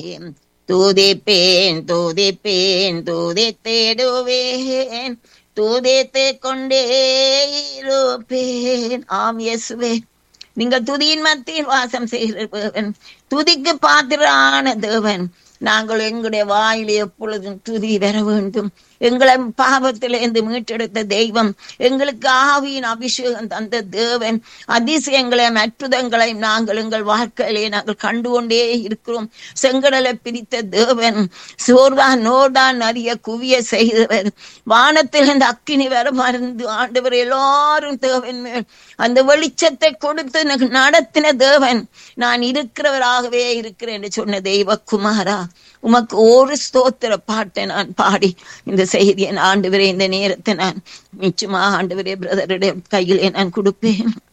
துதிப்பேன் துதிப்பேன் துதித்திடுவேன் துதித்து கொண்டே இருப்பேன் ஆம் இயேசுவே நீங்கள் துதியின் மத்தியில் வாசம் செய்கிறவன் துதிக்கு பாத்திரான தேவன் நாங்கள் எங்களுடைய வாயிலே எப்பொழுதும் துதி வர வேண்டும் எங்களை பாவத்திலிருந்து மீட்டெடுத்த தெய்வம் எங்களுக்கு ஆவியின் அபிஷேகம் தந்த தேவன் அதிசயங்களையும் அற்புதங்களையும் நாங்கள் எங்கள் வாழ்க்கையிலே நாங்கள் கண்டுகொண்டே இருக்கிறோம் செங்கடலை பிரித்த தேவன் சோர்தான் நோர்தான் அறிய குவிய செய்தவர் வானத்தில் இந்த அக்கினி வர மருந்து ஆண்டவர் எல்லாரும் தேவன் மேல் அந்த வெளிச்சத்தை கொடுத்து எனக்கு நடத்தின தேவன் நான் இருக்கிறவராகவே இருக்கிறேன் என்று சொன்ன தெய்வ குமாரா உமக்கு ஒரு ஸ்தோத்திர பாட்டை நான் பாடி இந்த செய்தியை ஆண்டு இந்த நேரத்தை நான் நிச்சயமா ஆண்டு பிரதருடைய கையிலே நான் கொடுப்பேன்